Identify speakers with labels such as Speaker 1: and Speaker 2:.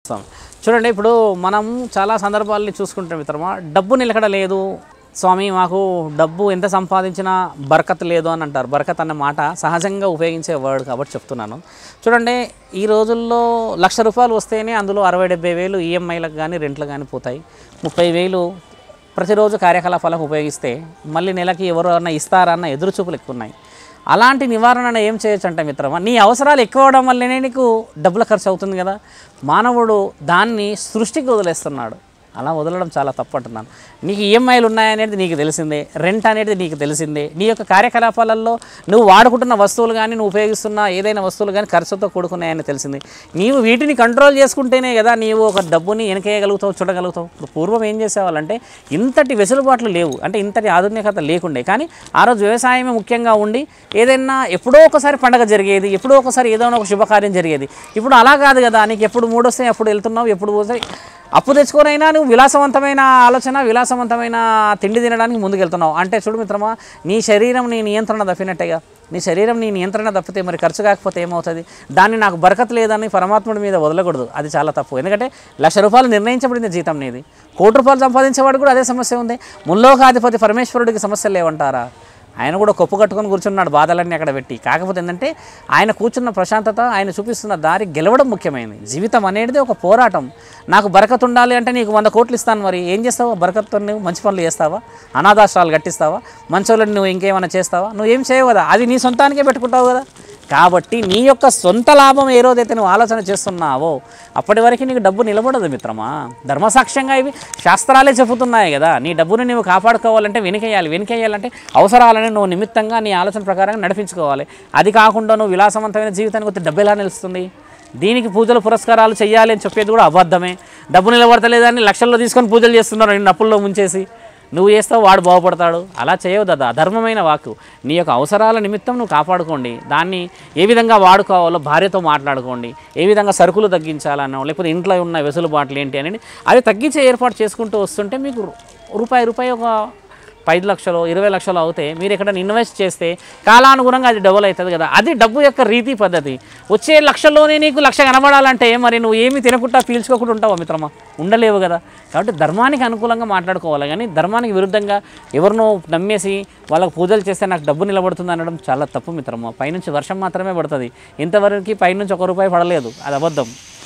Speaker 1: స్వామి చూడండి ఇప్పుడు మనం చాలా సందర్భాలని చూసుకుంటాం మిత్రమా డబ్బు నిలకడ లేదు స్వామి మాకు డబ్బు ఎంత సంపాదించినా బరకత్ లేదు అని అంటారు బరకత్ అన్న మాట సహజంగా ఉపయోగించే వర్డ్ కాబట్టి చెప్తున్నాను చూడండి ఈ రోజుల్లో లక్ష రూపాయలు వస్తేనే అందులో అరవై డెబ్బై వేలు ఈఎంఐలకు కానీ రెంట్లకు కానీ పోతాయి ముప్పై వేలు ప్రతిరోజు కార్యకలాపాలకు ఉపయోగిస్తే మళ్ళీ నెలకి ఎవరైనా ఇస్తారా అన్న ఎదురు చూపులు ఎక్కువ ఉన్నాయి అలాంటి నివారణ ఏం చేయొచ్చు అంటే మిత్రమా నీ అవసరాలు ఎక్కువ అవడం వల్లనే నీకు డబ్బుల ఖర్చు అవుతుంది కదా మానవుడు దాన్ని సృష్టికి వదిలేస్తున్నాడు అలా వదలడం చాలా తప్పు అంటున్నాను నీకు ఈఎంఐలు ఉన్నాయనేది నీకు తెలిసిందే రెంట్ అనేది నీకు తెలిసిందే నీ యొక్క కార్యకలాపాలలో నువ్వు వాడుకుంటున్న వస్తువులు కానీ నువ్వు ఉపయోగిస్తున్న ఏదైనా వస్తువులు కానీ ఖర్చుతో కూడుకున్నాయని తెలిసింది నీవు వీటిని కంట్రోల్ చేసుకుంటేనే కదా నీవు ఒక డబ్బుని వెనకేయగలుగుతావు చూడగలుగుతావు ఇప్పుడు పూర్వం ఏం చేసేవాళ్ళంటే ఇంతటి వెసులుబాట్లు లేవు అంటే ఇంతటి ఆధునికత లేకుండే కానీ ఆ రోజు వ్యవసాయమే ముఖ్యంగా ఉండి ఏదైనా ఎప్పుడో ఒకసారి పండగ జరిగేది ఎప్పుడో ఒకసారి ఏదైనా ఒక శుభకార్యం జరిగేది ఇప్పుడు అలా కాదు కదా నీకు ఎప్పుడు మూడొస్తాయి అప్పుడు వెళ్తున్నావు ఎప్పుడు పోతాయి అప్పు తెచ్చుకొనైనా నువ్వు విలాసవంతమైన ఆలోచన విలాసవంతమైన తిండి తినడానికి ముందుకు వెళ్తున్నావు అంటే చూడు మిత్రమా నీ శరీరం నీ నియంత్రణ తప్పినట్టేగా నీ శరీరం నీ నియంత్రణ తప్పితే మరి ఖర్చు కాకపోతే ఏమవుతుంది దాన్ని నాకు బరకత్ లేదని పరమాత్ముడి మీద వదలకూడదు అది చాలా తప్పు ఎందుకంటే లక్ష రూపాయలు నిర్ణయించబడింది జీతం నీది కోటి రూపాయలు సంపాదించేవాడు కూడా అదే సమస్య ఉంది ముల్లోకాధిపతి పరమేశ్వరుడికి సమస్యలు లేవంటారా ఆయన కూడా కొప్పు కట్టుకొని కూర్చున్నాడు బాధలన్నీ అక్కడ పెట్టి కాకపోతే ఏంటంటే ఆయన కూర్చున్న ప్రశాంతత ఆయన చూపిస్తున్న దారి గెలవడం ముఖ్యమైనది జీవితం అనేది ఒక పోరాటం నాకు బరకత్ ఉండాలి అంటే నీకు వంద కోట్లు ఇస్తాను మరి ఏం చేస్తావు బరకత్తో నువ్వు మంచి పనులు చేస్తావా అనాథాశ్రాలు కట్టిస్తావా మంచోళ్ళని నువ్వు ఇంకేమైనా చేస్తావా నువ్వు ఏం చేయవు కదా అది నీ సొంతానికే పెట్టుకుంటావు కదా కాబట్టి నీ యొక్క సొంత లాభం ఏ రోజైతే నువ్వు ఆలోచన చేస్తున్నావో అప్పటి వరకు నీకు డబ్బు నిలబడదు మిత్రమా ధర్మసాక్ష్యంగా ఇవి శాస్త్రాలే చెబుతున్నాయి కదా నీ డబ్బుని నువ్వు కాపాడుకోవాలంటే వెనుకేయాలి వెనుకేయాలంటే అవసరాలని నువ్వు నిమిత్తంగా నీ ఆలోచన ప్రకారం నడిపించుకోవాలి అది కాకుండా నువ్వు విలాసవంతమైన జీవితానికి వచ్చి డబ్బు ఎలా నిలుస్తుంది దీనికి పూజలు పురస్కారాలు చేయాలి అని చెప్పేది కూడా అబద్ధమే డబ్బు నిలబడతలేదని లక్షల్లో తీసుకొని పూజలు చేస్తున్నారు నిన్ను అప్పుల్లో ముంచేసి నువ్వు చేస్తావు వాడు బాగుపడతాడు అలా చేయవద్దు అది అధర్మమైన వాక్కు నీ యొక్క అవసరాల నిమిత్తం నువ్వు కాపాడుకోండి దాన్ని ఏ విధంగా వాడుకోవాలో భార్యతో మాట్లాడుకోండి ఏ విధంగా సరుకులు తగ్గించాలనో లేకపోతే ఇంట్లో ఉన్న వెసులుబాట్లు ఏంటి అనేది అవి తగ్గించే ఏర్పాటు చేసుకుంటూ వస్తుంటే మీకు రూపాయి రూపాయి ఒక ఐదు లక్షలు ఇరవై లక్షలు అవుతే మీరు ఎక్కడ ఇన్వెస్ట్ చేస్తే కాలానుగుణంగా అది డబుల్ అవుతుంది కదా అది డబ్బు యొక్క రీతి పద్ధతి వచ్చే లక్షల్లోనే నీకు లక్ష కనబడాలంటే మరి నువ్వు ఏమి తినకుండా పీల్చుకోకుండా ఉంటావా మిత్రమా ఉండలేవు కదా కాబట్టి ధర్మానికి అనుకూలంగా మాట్లాడుకోవాలి కానీ ధర్మానికి విరుద్ధంగా ఎవరినో నమ్మేసి వాళ్ళకు పూజలు చేస్తే నాకు డబ్బు నిలబడుతుంది అనడం చాలా తప్పు మిత్రమా పైనుంచి వర్షం మాత్రమే పడుతుంది ఇంతవరకు పైనుంచి ఒక రూపాయి పడలేదు అది అబద్ధం